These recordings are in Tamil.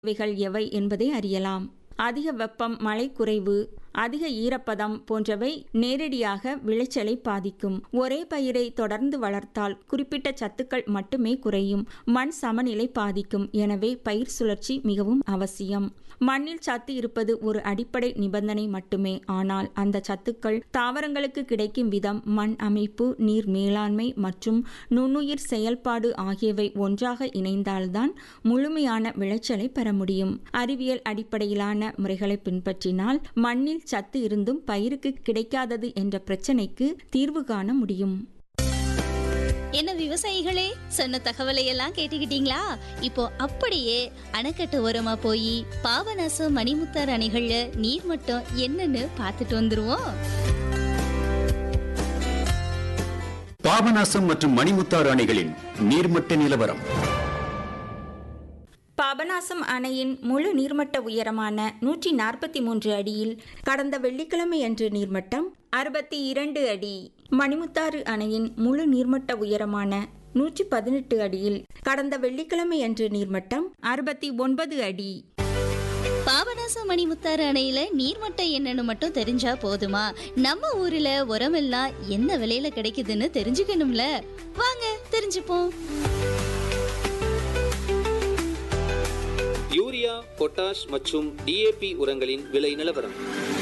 இவைகள் எவை என்பதை அறியலாம் அதிக வெப்பம் மழை குறைவு அதிக ஈரப்பதம் போன்றவை நேரடியாக விளைச்சலை பாதிக்கும் ஒரே பயிரை தொடர்ந்து வளர்த்தால் குறிப்பிட்ட சத்துக்கள் மட்டுமே குறையும் மண் சமநிலை பாதிக்கும் எனவே பயிர் சுழற்சி மிகவும் அவசியம் மண்ணில் சத்து இருப்பது ஒரு அடிப்படை நிபந்தனை மட்டுமே ஆனால் அந்த சத்துக்கள் தாவரங்களுக்கு கிடைக்கும் விதம் மண் அமைப்பு நீர் மேலாண்மை மற்றும் நுண்ணுயிர் செயல்பாடு ஆகியவை ஒன்றாக இணைந்தால்தான் முழுமையான விளைச்சலை பெற முடியும் அறிவியல் அடிப்படையிலான முறைகளை பின்பற்றினால் மண்ணில் சத்து இருந்தும் பயிருக்கு கிடைக்காதது என்ற பிரச்சனைக்கு தீர்வு காண முடியும் என்ன விவசாயிகளே சொன்ன தகவலை எல்லாம் கேட்டுக்கிட்டீங்களா இப்போ அப்படியே அணைக்கட்டு ஓரமா போய் பாபநாசம் மணிமுத்தார் அணைகள்ல நீர் மட்டம் என்னன்னு பார்த்துட்டு வந்துருவோம் பாபநாசம் மற்றும் மணிமுத்தாறு அணைகளின் நீர்மட்ட நிலவரம் பாபநாசம் அணையின் முழு நீர்மட்ட உயரமான நூற்றி நாற்பத்தி மூன்று அடியில் கடந்த வெள்ளிக்கிழமை அன்று நீர்மட்டம் அறுபத்தி இரண்டு அடி மணிமுத்தாறு அணையின் முழு நீர்மட்ட உயரமான நூற்றி பதினெட்டு அடியில் கடந்த வெள்ளிக்கிழமை அன்று நீர்மட்டம் அறுபத்தி ஒன்பது அடி பாபநாசம் மணிமுத்தாறு அணையில நீர்மட்டம் என்னன்னு மட்டும் தெரிஞ்சா போதுமா நம்ம ஊர்ல உரமெல்லாம் என்ன விலையில கிடைக்குதுன்னு தெரிஞ்சுக்கணும்ல வாங்க தெரிஞ்சுப்போம் யூரியா பொட்டாஷ் மற்றும் டிஏபி உரங்களின் விலை நிலவரம்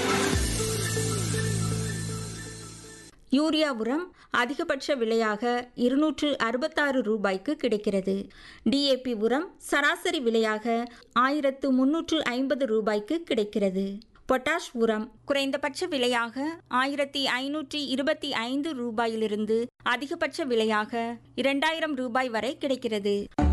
யூரியா உரம் அதிகபட்ச விலையாக இருநூற்று அறுபத்தாறு ரூபாய்க்கு கிடைக்கிறது டிஏபி உரம் சராசரி விலையாக ஆயிரத்து முன்னூற்று ஐம்பது ரூபாய்க்கு கிடைக்கிறது பொட்டாஷ் உரம் குறைந்தபட்ச விலையாக ஆயிரத்தி ஐநூற்றி இருபத்தி ஐந்து ரூபாயிலிருந்து அதிகபட்ச விலையாக இரண்டாயிரம் ரூபாய் வரை கிடைக்கிறது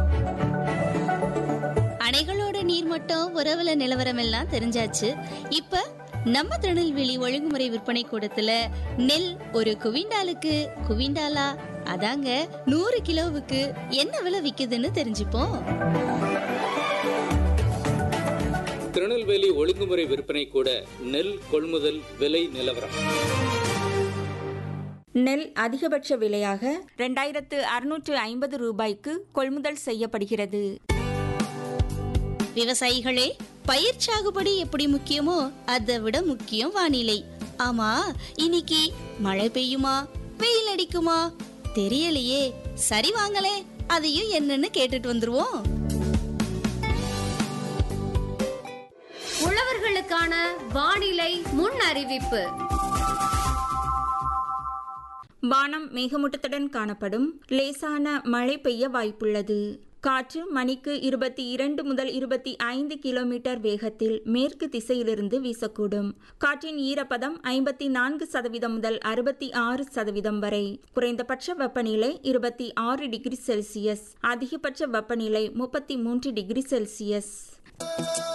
அணைகளோட நீர்மட்டம் உறவுல நிலவரம் எல்லாம் தெரிஞ்சாச்சு இப்ப நம்ம திருநெல்வேலி ஒழுங்குமுறை விற்பனை கூடத்துல நெல் ஒரு குவிண்டாலுக்கு குவிண்டாலா அதாங்க நூறு கிலோவுக்கு என்ன விலை விக்குதுன்னு தெரிஞ்சுப்போம் திருநெல்வேலி ஒழுங்குமுறை விற்பனை கூட நெல் கொள்முதல் விலை நிலவரம் நெல் அதிகபட்ச விலையாக ரெண்டாயிரத்து அறுநூற்று ஐம்பது ரூபாய்க்கு கொள்முதல் செய்யப்படுகிறது விவசாயிகளே பயிர் சாகுபடி எப்படி முக்கியமோ அதை விட முக்கியம் வானிலை ஆமா இன்னைக்கு மழை பெய்யுமா வெயில் அடிக்குமா தெரியலையே சரி வாங்களே அதையும் என்னன்னு கேட்டுட்டு வந்துருவோம் உழவர்களுக்கான வானிலை முன் அறிவிப்பு வானம் மேகமூட்டத்துடன் காணப்படும் லேசான மழை பெய்ய வாய்ப்புள்ளது காற்று மணிக்கு இருபத்தி இரண்டு முதல் இருபத்தி ஐந்து கிலோமீட்டர் வேகத்தில் மேற்கு திசையிலிருந்து வீசக்கூடும் காற்றின் ஈரப்பதம் ஐம்பத்தி நான்கு சதவீதம் முதல் அறுபத்தி ஆறு சதவீதம் வரை குறைந்தபட்ச வெப்பநிலை இருபத்தி ஆறு டிகிரி செல்சியஸ் அதிகபட்ச வெப்பநிலை முப்பத்தி மூன்று டிகிரி செல்சியஸ்